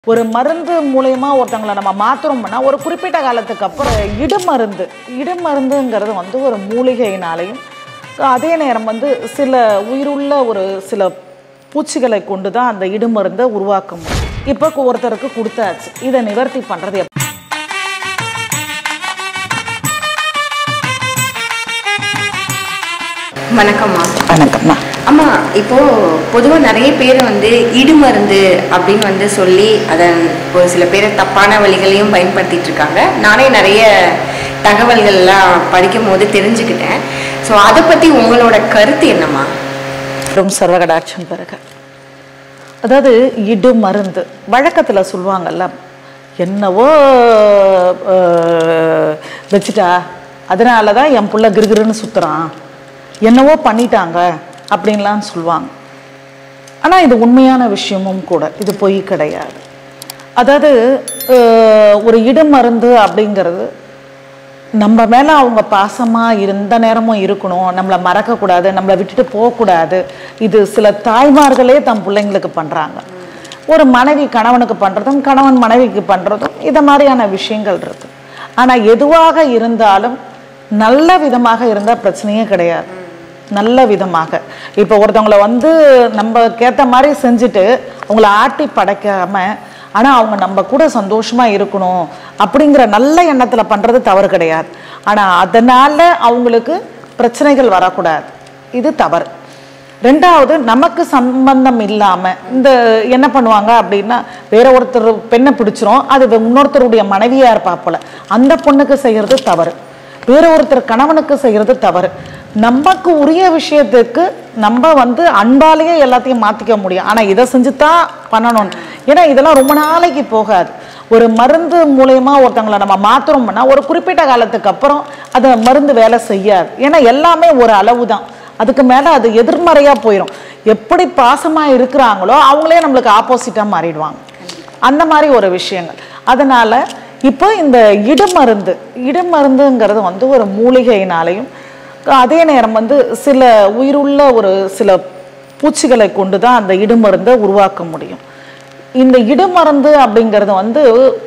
ஒரு மருந்து மூலயமா ஒருத்தவங்களை நம்ம மாத்துறோம்னா ஒரு குறிப்பிட்ட காலத்துக்கு அப்புறம் இடுமருந்து இடுமருந்துங்கிறது வந்து ஒரு மூலிகையினாலையும் அதே நேரம் வந்து சில உயிருள்ள ஒரு சில பூச்சிகளை கொண்டு தான் அந்த இடுமருந்தை உருவாக்க முடியும் இப்போ ஒருத்தருக்கு கொடுத்தாச்சு இதை நிவர்த்தி பண்ணுறது எப்படி வணக்கம்மா வணக்கம்மா அம்மா இப்போ பொதுவாக நிறைய பேர் வந்து இடுமருந்து அப்படின்னு வந்து சொல்லி அதை ஒரு சில பேர் தப்பான வழிகளையும் பயன்படுத்திட்டு இருக்காங்க நானே நிறைய தகவல்கள்லாம் படிக்கும் போது தெரிஞ்சுக்கிட்டேன் ஸோ அதை பற்றி உங்களோட கருத்து என்னம்மா ரொம்ப சர்வகடாட்சம் பிறகு அதாவது இடு மருந்து வழக்கத்தில் சொல்லுவாங்கல்ல என்னவோ அஹ், வச்சுட்டா அதனால தான் என் புள்ள கிருகிருன்னு சுற்றுறான் என்னவோ பண்ணிட்டாங்க அப்படின்லாம் சொல்லுவாங்க ஆனால் இது உண்மையான விஷயமும் கூட இது பொய் கிடையாது அதாவது அஹ், ஒரு இடுமருந்து அப்படிங்கிறது நம்ம மேலே அவங்க பாசமாக இருந்த நேரமும் இருக்கணும் நம்மளை மறக்கக்கூடாது நம்மளை விட்டுட்டு போகக்கூடாது இது சில தாய்மார்களே தம் பிள்ளைங்களுக்கு பண்ணுறாங்க ஒரு மனைவி கணவனுக்கு பண்ணுறதும் கணவன் மனைவிக்கு பண்ணுறதும் இதை மாதிரியான விஷயங்கள் இருக்கு ஆனால் எதுவாக இருந்தாலும் நல்ல விதமாக இருந்தால் பிரச்சனையே கிடையாது நல்ல விதமாக இப்போ ஒருத்தவங்கள வந்து நம்ம கேட்ட மாதிரி செஞ்சுட்டு அவங்கள ஆட்டி படைக்காம ஆனால் அவங்க நம்ம கூட சந்தோஷமா இருக்கணும் அப்படிங்கிற நல்ல எண்ணத்தில் பண்ணுறது தவறு கிடையாது ஆனால் அதனால அவங்களுக்கு பிரச்சனைகள் வரக்கூடாது இது தவறு ரெண்டாவது நமக்கு சம்பந்தம் இல்லாமல் இந்த என்ன பண்ணுவாங்க அப்படின்னா வேற ஒருத்தர் பெண்ணை பிடிச்சிரும் அது வே- இன்னொருத்தருடைய மனைவியாக இருப்பா போல அந்த பொண்ணுக்கு செய்கிறது தவறு வேற ஒருத்தர் கணவனுக்கு செய்கிறது தவறு நமக்கு உரிய விஷயத்துக்கு நம்ம வந்து அன்பாலேயே எல்லாத்தையும் மாற்றிக்க முடியும் ஆனால் இதை செஞ்சு தான் பண்ணணும் ஏன்னா இதெல்லாம் ரொம்ப நாளைக்கு போகாது ஒரு மருந்து மூலயமா ஒருத்தவங்களை நம்ம மாத்துறோம்னா ஒரு குறிப்பிட்ட காலத்துக்கு அப்புறம் அது மருந்து வேலை செய்யாது ஏன்னா எல்லாமே ஒரு அளவு தான் அதுக்கு மேலே அது எதிர்மறையாக போயிடும் எப்படி பாசமாக இருக்கிறாங்களோ அவங்களே நம்மளுக்கு ஆப்போசிட்டாக மாறிடுவாங்க அந்த மாதிரி ஒரு விஷயங்கள் அதனால இப்போ இந்த இடுமருந்து இடுமருந்துங்கிறது வந்து ஒரு மூலிகையினாலையும் அதே நேரம் வந்து சில உயிருள்ள ஒரு சில பூச்சிகளை கொண்டு தான் அந்த இடுமருந்தை உருவாக்க முடியும் இந்த இடுமருந்து அப்படிங்கிறது வந்து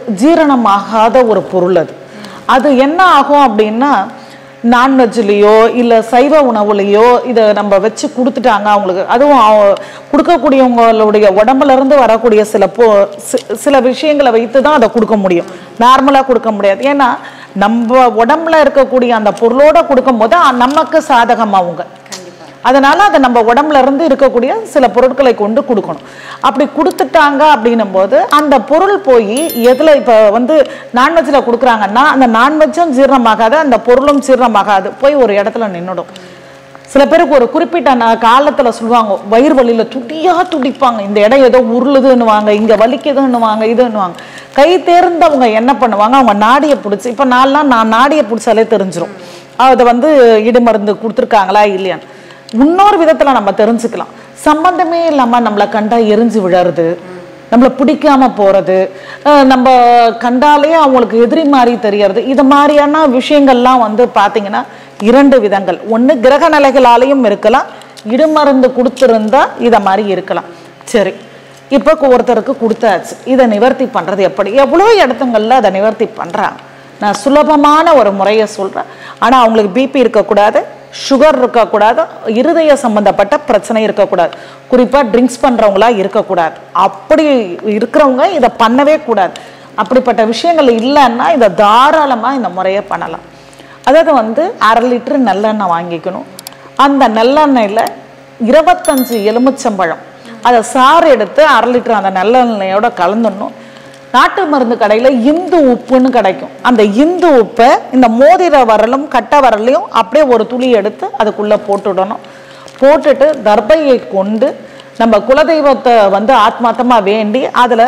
ஜீரணமாகாத ஒரு பொருள் அது அது என்ன ஆகும் அப்படின்னா நான்வெஜ்லேயோ இல்லை சைவ உணவுலேயோ இதை நம்ம வச்சு கொடுத்துட்டாங்க அவங்களுக்கு அதுவும் அவ- கொடுக்கக்கூடியவங்களுடைய உடம்புல இருந்து வரக்கூடிய சில போ சி- சில விஷயங்களை வைத்து தான் அதை கொடுக்க முடியும் நார்மலாக கொடுக்க முடியாது ஏன்னா நம்ம உடம்புல இருக்கக்கூடிய அந்த பொருளோட கொடுக்கும்போது அ- நமக்கு சாதகம் அவங்க அதனால அதை நம்ம உடம்புல இருந்து இருக்கக்கூடிய சில பொருட்களை கொண்டு கொடுக்கணும் அப்படி கொடுத்துட்டாங்க அப்படின்னும் போது அந்த பொருள் போய் எதுல இப்ப வந்து நான்வெஜ்ல கொடுக்குறாங்கன்னா அந்த நான்வெஜ்ஜும் ஜீரணமாகாது அந்த பொருளும் ஜீரணமாகாது போய் ஒரு இடத்துல நின்னுடும் சில பேருக்கு ஒரு குறிப்பிட்ட நா- காலத்துல சொல்லுவாங்க வயிறு வலியில துடியா துடிப்பாங்க இந்த இடம் ஏதோ உருளுதுன்னுவாங்க இங்க வலிக்குதுன்னுவாங்க இதுன்னுவாங்க கை தேர்ந்தவங்க என்ன பண்ணுவாங்க அவங்க நாடியை பிடிச்சி இப்போ நான்லாம் நான் நாடியை பிடிச்சாலே தெரிஞ்சிரும் அதை வந்து இடுமருந்து கொடுத்துருக்காங்களா இல்லையான்னு இன்னொரு விதத்துல நம்ம தெரிஞ்சுக்கலாம் சம்பந்தமே இல்லாம நம்மளை கண்டா எரிஞ்சு விழறது நம்மளை பிடிக்காம போறது அஹ் நம்ம கண்டாலே அவங்களுக்கு எதிரி மாதிரி தெரியறது இது மாதிரியான விஷயங்கள்லாம் வந்து பாத்தீங்கன்னா இரண்டு விதங்கள் ஒண்ணு கிரக நிலைகளாலையும் இருக்கலாம் இடுமருந்து கொடுத்திருந்தா இத மாதிரி இருக்கலாம் சரி இப்போ ஒருத்தருக்கு கொடுத்தாச்சு இதை நிவர்த்தி பண்றது எப்படி எவ்வளோ இடத்துங்கள்ல அதை நிவர்த்தி பண்றாங்க நான் சுலபமான ஒரு முறையை சொல்றேன் ஆனா அவங்களுக்கு பிபி இருக்கக்கூடாது சுகர் இருக்கக்கூடாது இருதய சம்பந்தப்பட்ட பிரச்சனை இருக்கக்கூடாது குறிப்பா ட்ரிங்க்ஸ் பண்றவங்களா இருக்கக்கூடாது அப்படி இருக்கிறவங்க இதை பண்ணவே கூடாது அப்படிப்பட்ட விஷயங்கள் இல்லைன்னா இதை தாராளமா இந்த முறையை பண்ணலாம் அதாவது வந்து அரை லிட்டரு நல்லெண்ணெய் வாங்கிக்கணும் அந்த நல்லெண்ணெயில் இருபத்தஞ்சு எலுமிச்சம்பழம் அதை சாறு எடுத்து அரை லிட்டர் அந்த நல்லெண்ணெயோட கலந்துடணும் நாட்டு மருந்து கடையில் இந்து உப்புன்னு கிடைக்கும் அந்த இந்து உப்பை இந்த மோதிர வரலும் கட்டை வரலையும் அப்படியே ஒரு துளி எடுத்து அதுக்குள்ளே போட்டுடணும் போட்டுட்டு தர்பையை கொண்டு நம்ம குலதெய்வத்தை வந்து ஆத்மார்த்தமாக வேண்டி அதில்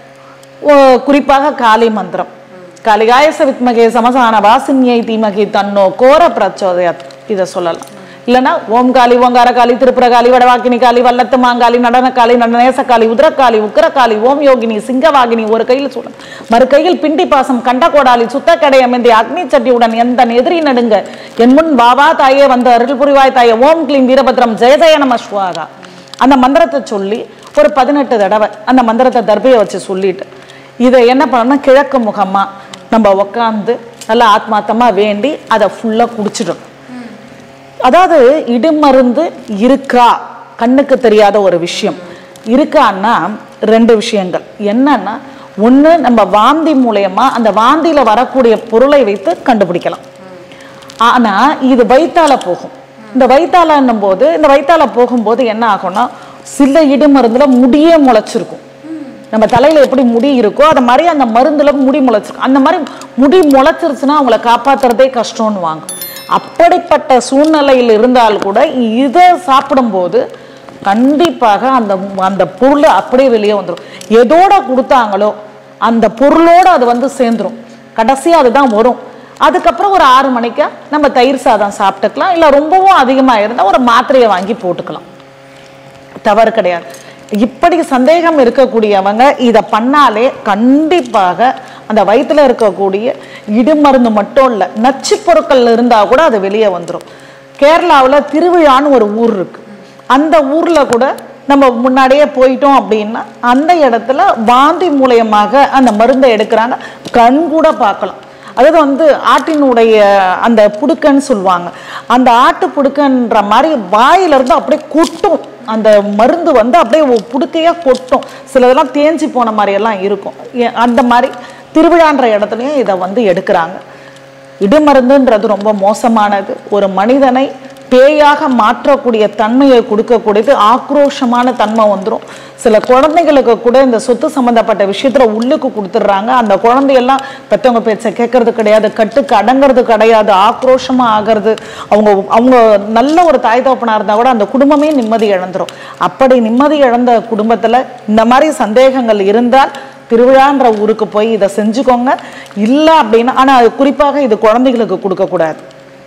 குறிப்பாக காளி மந்திரம் காளிகாயச வித்மகே சமசான வாசின்யை தீமகி தன்னோ கோர பிரச்சோதயத் இதை சொல்லலாம் இல்லைன்னா ஓம் காளி ஓங்கார காளி திரிபுர காளி வடவாக்கினி காளி வல்லத்து மாங்காளி நடன காளி நடனேச காளி உதிரக்காளி உக்கரக்காளி ஓம் யோகினி சிங்கவாகினி ஒரு கையில் சொல்லலாம் மறு கையில் பிண்டி பாசம் கண்ட கோடாலி சுத்த கடையமெந்தி அக்னி சட்டியுடன் எந்த எதிரி நடுங்க என் முன் வாவா தாயே வந்து அருள் புரிவாய் தாயே ஓம் கிளீம் வீரபத்ரம் ஜெய ஜெய நம ஸ்வாகா அந்த மந்திரத்தை சொல்லி ஒரு பதினெட்டு தடவை அந்த மந்திரத்தை தர்பையை வச்சு சொல்லிட்டு இதை என்ன பண்ணணும் கிழக்கு முகமா நம்ம உக்காந்து நல்லா ஆத்மார்த்தமா வேண்டி அதை ஃபுல்லா குடிச்சிடணும் அதாவது இடுமருந்து இருக்கா கண்ணுக்கு தெரியாத ஒரு விஷயம் இருக்கான்னா ரெண்டு விஷயங்கள் என்னன்னா ஒண்ணு நம்ம வாந்தி மூலயமா அந்த வாந்தியில வரக்கூடிய பொருளை வைத்து கண்டுபிடிக்கலாம் ஆனா இது வயித்தால போகும் இந்த வயித்தாலன்னும் போது இந்த வயித்தால போகும்போது என்ன ஆகும்னா சில இடுமருந்துல முடியே முளைச்சிருக்கும் நம்ம தலையில எப்படி முடி இருக்கோ அது மாதிரி அந்த மருந்துல முடி முளைச்சிருக்கும் அந்த மாதிரி முடி முளைச்சிருச்சுன்னா அவங்கள காப்பாத்துறதே கஷ்டம்னு வாங்க அப்படிப்பட்ட சூழ்நிலையில் இருந்தால் கூட இதை சாப்பிடும்போது கண்டிப்பாக அந்த அந்த பொருள் அப்படியே வெளியே வந்துடும் எதோட கொடுத்தாங்களோ அந்த பொருளோட அது வந்து சேர்ந்துரும் கடைசியா அதுதான் வரும் அதுக்கப்புறம் ஒரு ஆறு மணிக்கு நம்ம தயிர் சாதம் சாப்பிட்டுக்கலாம் இல்லை ரொம்பவும் அதிகமாக இருந்தால் ஒரு மாத்திரையை வாங்கி போட்டுக்கலாம் தவறு கிடையாது இப்படி சந்தேகம் இருக்கக்கூடியவங்க இதை பண்ணாலே கண்டிப்பாக அந்த வயித்துல இருக்கக்கூடிய இடுமருந்து மட்டும் இல்லை நச்சு பொருட்கள் இருந்தால் கூட அது வெளியே வந்துடும் கேரளாவில் திருவிழான்னு ஒரு ஊர் இருக்கு அந்த ஊர்ல கூட நம்ம முன்னாடியே போயிட்டோம் அப்படின்னா அந்த இடத்துல வாந்தி மூலியமாக அந்த மருந்தை எடுக்கிறாங்க கண் கூட பார்க்கலாம் அதாவது வந்து ஆட்டினுடைய அந்த புடுக்கன்னு சொல்லுவாங்க அந்த ஆட்டு புடுக்கன்ற மாதிரி வாயில இருந்து அப்படியே கொட்டும் அந்த மருந்து வந்து அப்படியே ஒரு புடுக்கையா கொட்டும் சிலதெல்லாம் தேஞ்சு போன மாதிரி எல்லாம் இருக்கும் ஏ- அந்த மாதிரி திருவிழான்ற இடத்துலயும் இதை வந்து எடுக்கிறாங்க இடுமருந்துன்றது ரொம்ப மோசமானது ஒரு மனிதனை பேயாக மாற்றக்கூடிய தன்மையை கொடுக்கக்கூடியது ஆக்ரோஷமான தன்மை வந்துடும் சில குழந்தைகளுக்கு கூட இந்த சொத்து சம்பந்தப்பட்ட விஷயத்துல உள்ளுக்கு கொடுத்துட்றாங்க அந்த குழந்தையெல்லாம் பெற்றவங்க பேச்சை கேட்கறது கிடையாது கட்டுக்கு அடங்கிறது கிடையாது ஆக்ரோஷமா ஆகிறது அவங்க அவங்க நல்ல ஒரு தாய் தகப்பனா இருந்தா கூட அந்த குடும்பமே நிம்மதி இழந்துரும் அப்படி நிம்மதி இழந்த குடும்பத்துல இந்த மாதிரி சந்தேகங்கள் இருந்தால் திருவிழான்ற ஊருக்கு போய் இதை செஞ்சுக்கோங்க இல்லை அப்படின்னா ஆனால் அது குறிப்பாக இது குழந்தைகளுக்கு கொடுக்கக்கூடாது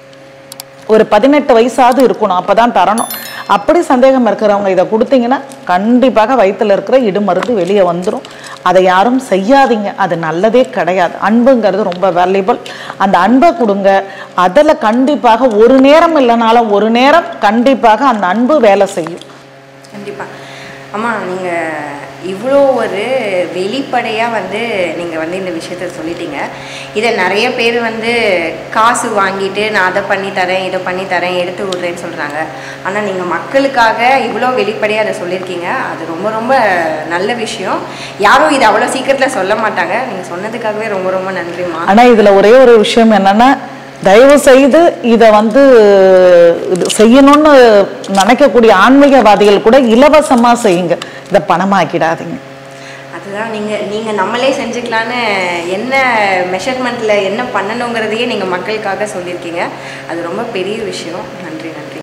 ஒரு பதினெட்டு வயசாவது இருக்கணும் அப்பதான் தரணும் அப்படி சந்தேகம் இருக்கிறவங்க இதை கொடுத்தீங்கன்னா கண்டிப்பாக வயித்துல இருக்கிற இடுமருந்து வெளியே வந்துடும் அதை யாரும் செய்யாதீங்க அது நல்லதே கிடையாது அன்புங்கிறது ரொம்ப வேல்யூபிள் அந்த அன்பை கொடுங்க அதில் கண்டிப்பாக ஒரு நேரம் இல்லைனாலும் ஒரு நேரம் கண்டிப்பாக அந்த அன்பு வேலை செய்யும் கண்டிப்பா அம்மா நீங்க இவ்வளோ ஒரு வெளிப்படையாக வந்து நீங்கள் வந்து இந்த விஷயத்த சொல்லிட்டீங்க இதை நிறைய பேர் வந்து காசு வாங்கிட்டு நான் அதை பண்ணி தரேன் இதை பண்ணி தரேன் எடுத்து விட்றேன்னு சொல்கிறாங்க ஆனால் நீங்கள் மக்களுக்காக இவ்வளோ வெளிப்படையாக அதை சொல்லியிருக்கீங்க அது ரொம்ப ரொம்ப நல்ல விஷயம் யாரும் இது அவ்வளோ சீக்கிரத்தில் சொல்ல மாட்டாங்க நீங்கள் சொன்னதுக்காகவே ரொம்ப ரொம்ப நன்றிம்மா ஆனா இதுல ஒரே ஒரு விஷயம் என்னன்னா தயவு செய்து இதை வந்து இது செய்யணும்னு நினைக்கக்கூடிய ஆன்மீகவாதிகள் கூட இலவசமா செய்யுங்க இதை பணமாக்கிடாதீங்க அதுதான் நீங்கள் நீங்கள் நம்மளே செஞ்சுக்கலான்னு என்ன மெஷர்மெண்ட்டில் என்ன பண்ணணுங்கிறதையே நீங்கள் மக்களுக்காக சொல்லியிருக்கீங்க அது ரொம்ப பெரிய விஷயம் நன்றி நன்றி